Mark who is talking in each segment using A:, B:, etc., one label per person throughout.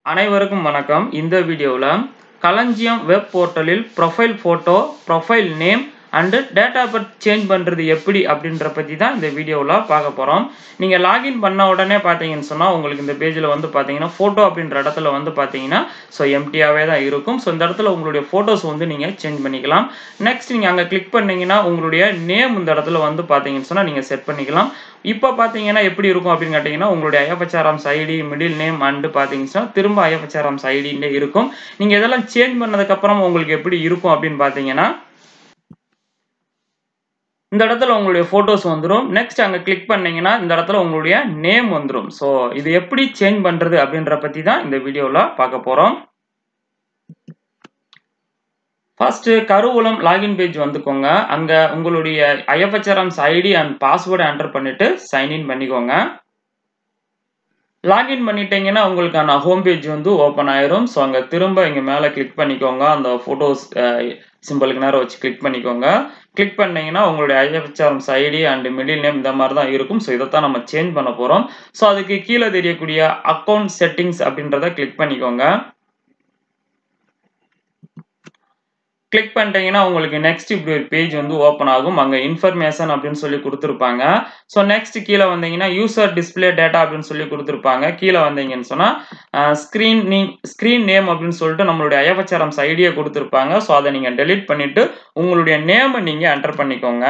A: அனைவருக்கும் வணக்கம் இந்த வீடியோவில் களஞ்சியம் வெப் போர்ட்டலில் profile photo profile name and date of birth change பண்ணுறது எப்படி அப்படின்ற பற்றி தான் இந்த வீடியோவில் பார்க்க போகிறோம் நீங்கள் லாகின் பண்ண உடனே பார்த்தீங்கன்னு சொன்னால் உங்களுக்கு இந்த பேஜில் வந்து பார்த்தீங்கன்னா ஃபோட்டோ அப்படின்ற இடத்துல வந்து பார்த்தீங்கன்னா ஸோ எம்டியாகவே தான் இருக்கும் ஸோ இந்த இடத்துல உங்களுடைய ஃபோட்டோஸ் வந்து நீங்கள் சேஞ்ச் பண்ணிக்கலாம் நெக்ஸ்ட் நீங்கள் அங்கே கிளிக் பண்ணீங்கன்னா உங்களுடைய நேம் இந்த இடத்துல வந்து பார்த்தீங்கன்னு சொன்னால் நீங்கள் செட் பண்ணிக்கலாம் இப்போ பார்த்தீங்கன்னா எப்படி இருக்கும் அப்படின்னு கேட்டிங்கன்னா உங்களுடைய IFHRMS ID middle name and பார்த்தீங்கன்னா திரும்ப ஐஎஃப்ஹெச்ஆர்எம்ஸ் ஐடின்னே இருக்கும் நீங்கள் இதெல்லாம் சேஞ்ச் பண்ணதுக்கப்புறம் உங்களுக்கு எப்படி இருக்கும் அப்படின்னு பார்த்தீங்கன்னா இந்த இடத்துல உங்களுடைய ஃபோட்டோஸ் வந்துடும் நெக்ஸ்ட் அங்கே கிளிக் பண்ணீங்கன்னா இந்த இடத்துல உங்களுடைய நேம் வந்துடும் ஸோ இது எப்படி சேஞ்ச் பண்ணுறது அப்படின்ற பற்றி தான் இந்த வீடியோவில் பார்க்க போகிறோம் ஃபர்ஸ்ட் கருவூலம் லாகின் பேஜ் வந்துக்கோங்க அங்கே உங்களுடைய IFHRMS ID and password enter பண்ணிட்டு சைன்இன் பண்ணிக்கோங்க லாகின் பண்ணிட்டீங்கன்னா உங்களுக்கான ஹோம் பேஜ் வந்து ஓப்பன் ஆயிரும் ஸோ அங்கே திரும்ப இங்கே மேலே கிளிக் பண்ணிக்கோங்க அந்த ஃபோட்டோஸ் சிம்பிளுக்கு நேரம் வச்சு கிளிக் பண்ணிக்கோங்க கிளிக் பண்ணீங்கன்னா உங்களுடைய IFHRMS ID and middle name இந்த மாதிரி தான் இருக்கும் ஸோ இதைத்தான் நம்ம சேஞ்ச் பண்ண போகிறோம் ஸோ அதுக்கு கீழே தெரியக்கூடிய அக்கௌண்ட் செட்டிங்ஸ் அப்படின்றத கிளிக் பண்ணிக்கோங்க கிளிக் பண்ணிட்டீங்கன்னா உங்களுக்கு நெக்ஸ்ட் இப்படி ஒரு பேஜ் வந்து ஓப்பன் ஆகும் அங்கே இன்ஃபர்மேஷன் அப்படின்னு சொல்லி கொடுத்துருப்பாங்க ஸோ நெக்ஸ்ட் கீழே வந்தீங்கன்னா யூசர் டிஸ்பிளே டேட்டா அப்படின்னு சொல்லி கொடுத்துருப்பாங்க கீழே வந்தீங்கன்னு சொன்னால் ஸ்க்ரீன் நீ ஸ்க்ரீன் நேம் அப்படின்னு சொல்லிட்டு நம்மளுடைய ஐஎஃப்ஹெச்ஆர்எம்ஸ் ஐடியை கொடுத்துருப்பாங்க ஸோ அதை நீங்கள் டெலிட் பண்ணிவிட்டு உங்களுடைய நேமை நீங்கள் என்டர் பண்ணிக்கோங்க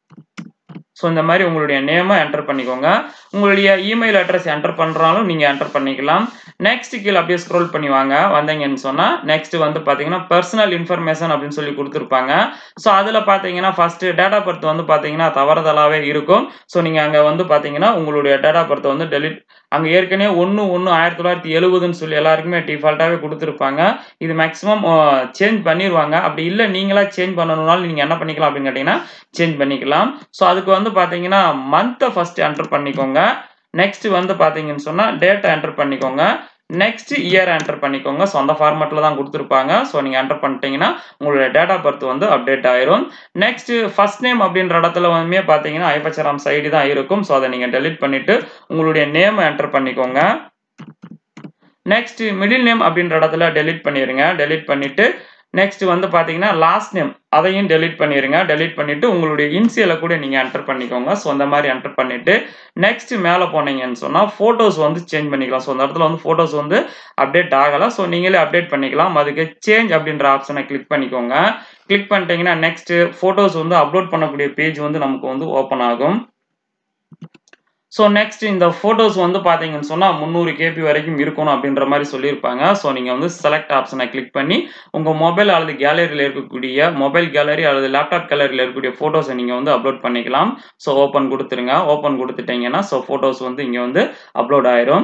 A: ஸோ இந்த மாதிரி உங்களுடைய நேமை என்டர் பண்ணிக்கோங்க உங்களுடைய இமெயில் அட்ரஸ் என்டர் பண்ணுறாலும் நீங்கள் என்டர் பண்ணிக்கலாம் நெக்ஸ்ட் கீழே அப்படியே ஸ்க்ரோல் பண்ணி வாங்க வந்தீங்கன்னு சொன்னால் நெக்ஸ்ட் வந்து பார்த்தீங்கன்னா பர்சனல் இன்ஃபர்மேஷன் அப்படின்னு சொல்லி கொடுத்துருப்பாங்க ஸோ அதில் பார்த்தீங்கன்னா ஃபர்ஸ்ட் டேட் ஆஃப் பர்த் வந்து பார்த்தீங்கன்னா தவறுதலாகவே இருக்கும் ஸோ நீங்கள் அங்கே வந்து பார்த்தீங்கன்னா உங்களுடைய டேட் ஆஃப் பர்த் வந்து டெலிட் அங்கே ஏற்கனவே ஒன்று ஒன்று ஆயிரத்தி தொள்ளாயிரத்தி எழுபதுன்னு சொல்லி எல்லாருக்குமே டிஃபால்ட்டாகவே கொடுத்துருப்பாங்க இது மேக்ஸிமம் சேஞ்ச் பண்ணிடுவாங்க அப்படி இல்லை நீங்களா சேஞ்ச் பண்ணணும்னாலும் நீங்கள் என்ன பண்ணிக்கலாம் அப்படின்னு கேட்டிங்கன்னா சேஞ்ச் பண்ணிக்கலாம் ஸோ அதுக்கு வந்து பார்த்தீங்கன்னா மந்த்தை ஃபர்ஸ்ட் என்டர் பண்ணிக்கோங்க நெக்ஸ்ட் வந்து பார்த்தீங்கன்னு சொன்னால் டேட்டை என்டர் பண்ணிக்கோங்க நெக்ஸ்ட் இயர் என்டர் பண்ணிக்கோங்க ஸோ அந்த ஃபார்மெட்டில் தான் கொடுத்துருப்பாங்க ஸோ நீங்கள் என்டர் பண்ணிட்டீங்கன்னா உங்களுடைய டேட் ஆஃப் பர்த் வந்து அப்டேட் ஆயிரும் நெக்ஸ்ட் ஃபர்ஸ்ட் நேம் அப்படின்ற இடத்துல வந்து பார்த்தீங்கன்னா ஐபச்சராம் சைடு தான் இருக்கும் ஸோ அதை நீங்கள் டெலிட் பண்ணிட்டு உங்களுடைய நேம் என்டர் பண்ணிக்கோங்க நெக்ஸ்ட் மிடில் நேம் அப்படின்ற இடத்துல டெலிட் பண்ணிடுங்க டெலிட் பண்ணிட்டு நெக்ஸ்ட் வந்து பார்த்தீங்கன்னா லாஸ்ட் நேம் அதையும் டெலிட் பண்ணிடுங்க டெலிட் பண்ணிட்டு உங்களுடைய இன்சியலை கூட நீங்கள் என்டர் பண்ணிக்கோங்க ஸோ அந்த மாதிரி என்டர் பண்ணிட்டு நெக்ஸ்ட் மேலே போனீங்கன்னு சொன்னால் ஃபோட்டோஸ் வந்து சேஞ்ச் பண்ணிக்கலாம் ஸோ அந்த இடத்துல வந்து ஃபோட்டோஸ் வந்து அப்டேட் ஆகலை ஸோ நீங்களே அப்டேட் பண்ணிக்கலாம் அதுக்கு சேஞ்ச் அப்படின்ற ஆப்ஷனை கிளிக் பண்ணிக்கோங்க கிளிக் பண்ணிட்டீங்கன்னா நெக்ஸ்ட் ஃபோட்டோஸ் வந்து அப்லோட் பண்ணக்கூடிய பேஜ் வந்து நமக்கு வந்து ஓப்பன் ஆகும் ஸோ நெக்ஸ்ட் இந்த ஃபோட்டோஸ் வந்து பார்த்தீங்கன்னு சொன்னால் முந்நூறு கேபி வரைக்கும் இருக்கணும் அப்படின்ற மாதிரி சொல்லியிருப்பாங்க ஸோ நீங்கள் வந்து செலக்ட் ஆப்ஷனை கிளிக் பண்ணி உங்கள் மொபைல் அல்லது கேலரியில் இருக்கக்கூடிய மொபைல் கேலரி அல்லது லேப்டாப் கேலரியில் இருக்கக்கூடிய ஃபோட்டோஸை நீங்கள் வந்து அப்லோட் பண்ணிக்கலாம் ஸோ ஓப்பன் கொடுத்துருங்க ஓப்பன் கொடுத்துட்டீங்கன்னா ஸோ ஃபோட்டோஸ் வந்து இங்கே வந்து அப்லோட் ஆயிரும்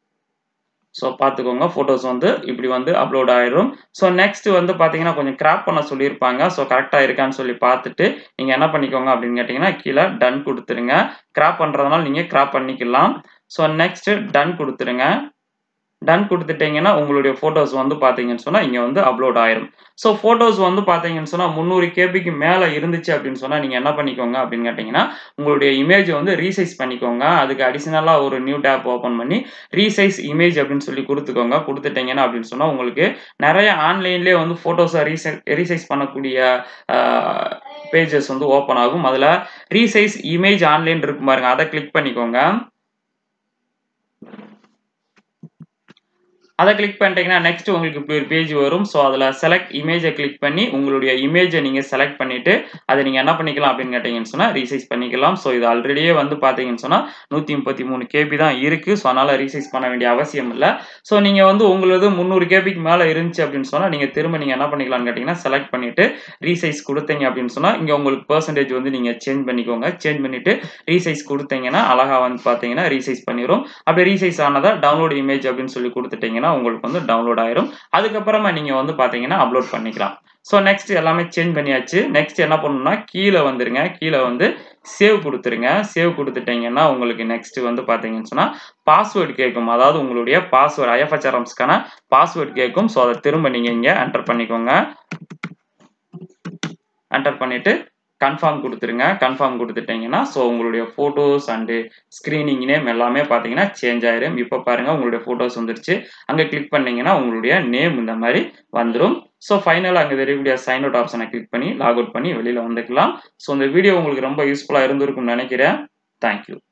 A: ஸோ பார்த்துக்கோங்க ஃபோட்டோஸ் வந்து இப்படி வந்து அப்லோட் ஆயிரும் ஸோ நெக்ஸ்ட் வந்து பார்த்தீங்கன்னா கொஞ்சம் கிராப் பண்ண சொல்லியிருப்பாங்க ஸோ கரெக்டாக இருக்கான்னு சொல்லி பார்த்துட்டு நீங்கள் என்ன பண்ணிக்கோங்க அப்படின்னு கேட்டிங்கன்னா கீழே டன் கொடுத்துருங்க கிராப் பண்ணுறதுனால நீங்கள் கிராப் பண்ணிக்கலாம் ஸோ நெக்ஸ்ட் டன் கொடுத்துருங்க டன் கொடுத்துட்டீங்கன்னா உங்களுடைய ஃபோட்டோஸ் வந்து பார்த்தீங்கன்னு சொன்னால் இங்கே வந்து அப்லோட் ஆயிரும் ஸோ ஃபோட்டோஸ் வந்து பார்த்தீங்கன்னு சொன்னால் முந்நூறு கேபிக்கு மேலே இருந்துச்சு அப்படின்னு சொன்னால் நீங்கள் என்ன பண்ணிக்கோங்க அப்படின்னு கேட்டிங்கன்னா உங்களுடைய இமேஜை வந்து ரீசைஸ் பண்ணிக்கோங்க அதுக்கு அடிஷ்னலாக ஒரு நியூ டேப் ஓப்பன் பண்ணி ரீசைஸ் இமேஜ் அப்படின்னு சொல்லி கொடுத்துக்கோங்க கொடுத்துட்டீங்கன்னா அப்படின்னு சொன்னால் உங்களுக்கு நிறைய ஆன்லைன்லேயே வந்து ஃபோட்டோஸை ரீசை ரீசைஸ் பண்ணக்கூடிய பேஜஸ் வந்து ஓப்பன் ஆகும் அதில் ரீசைஸ் இமேஜ் ஆன்லைன் இருக்கு பாருங்க அதை கிளிக் பண்ணிக்கோங்க அதை கிளிக் பண்ணிட்டீங்கன்னா நெக்ஸ்ட் உங்களுக்கு இப்படி ஒரு பேஜ் வரும் ஸோ அதில் செலக்ட் இமேஜை கிளிக் பண்ணி உங்களுடைய இமேஜை நீங்கள் செலக்ட் பண்ணிவிட்டு அதை நீங்கள் என்ன பண்ணிக்கலாம் அப்படின்னு கேட்டிங்கன்னு சொன்னால் ரீசைஸ் பண்ணிக்கலாம் ஸோ இது ஆல்ரெடியே வந்து பார்த்தீங்கன்னு சொன்னால் நூற்றி முப்பத்தி மூணு கேபி தான் இருக்குது ஸோ அதனால் ரீசைஸ் பண்ண வேண்டிய அவசியம் இல்லை ஸோ நீங்கள் வந்து உங்களது முந்நூறு கேபிக்கு மேலே இருந்துச்சு அப்படின்னு சொன்னால் நீங்கள் திரும்ப நீங்கள் என்ன பண்ணிக்கலாம்னு கேட்டிங்கன்னா செலக்ட் பண்ணிவிட்டு ரீசைஸ் கொடுத்தீங்க அப்படின்னு சொன்னால் இங்கே உங்களுக்கு பர்சன்டேஜ் வந்து நீங்கள் சேஞ்ச் பண்ணிக்கோங்க சேஞ்ச் பண்ணிவிட்டு ரீசைஸ் கொடுத்தீங்கன்னா அழகாக வந்து பார்த்தீங்கன்னா ரீசைஸ் பண்ணிடும் அப்படி ரீசைஸ் ஆனதை டவுன்லோட் இமேஜ் அப்படின்னு சொல்லி கொடுத்துட்டீங்கன்னா உங்களுக்கு வந்து டவுன்லோட் ஆயிரும் அதுக்கப்புறமா நீங்கள் வந்து பார்த்தீங்கன்னா அப்லோட் பண்ணிக்கலாம் ஸோ நெக்ஸ்ட் எல்லாமே சேஞ்ச் பண்ணியாச்சு நெக்ஸ்ட் என்ன பண்ணணும்னா கீழே வந்துருங்க கீழே வந்து சேவ் கொடுத்துருங்க சேவ் கொடுத்துட்டீங்கன்னா உங்களுக்கு நெக்ஸ்ட் வந்து பார்த்தீங்கன்னு சொன்னால் பாஸ்வேர்டு கேட்கும் அதாவது உங்களுடைய பாஸ்வேர்டு ஐஎஃப்ஹெச்ஆர்எம்ஸ்க்கான பாஸ்வேர்டு கேட்கும் ஸோ அதை திரும்ப நீங்கள் இங்கே என்டர் பண்ணிக்கோங்க என்டர் பண்ணிட்டு கன்ஃபார்ம் கொடுத்துருங்க கன்ஃபார்ம் கொடுத்துட்டீங்கன்னா ஸோ உங்களுடைய ஃபோட்டோஸ் அண்டு ஸ்க்ரீனிங் நேம் எல்லாமே பார்த்தீங்கன்னா சேஞ்ச் ஆயிரும் இப்போ பாருங்கள் உங்களுடைய ஃபோட்டோஸ் வந்துருச்சு அங்கே கிளிக் பண்ணீங்கன்னா உங்களுடைய நேம் இந்த மாதிரி வந்துடும் ஸோ ஃபைனலாக அங்கே தெரியக்கூடிய சைன் அவுட் ஆப்ஷனை கிளிக் பண்ணி லாக் அவுட் பண்ணி வெளியில் வந்துக்கலாம் ஸோ இந்த வீடியோ உங்களுக்கு ரொம்ப யூஸ்ஃபுல்லாக இருந்திருக்கும்னு நினைக்கிறேன் தேங்க்யூ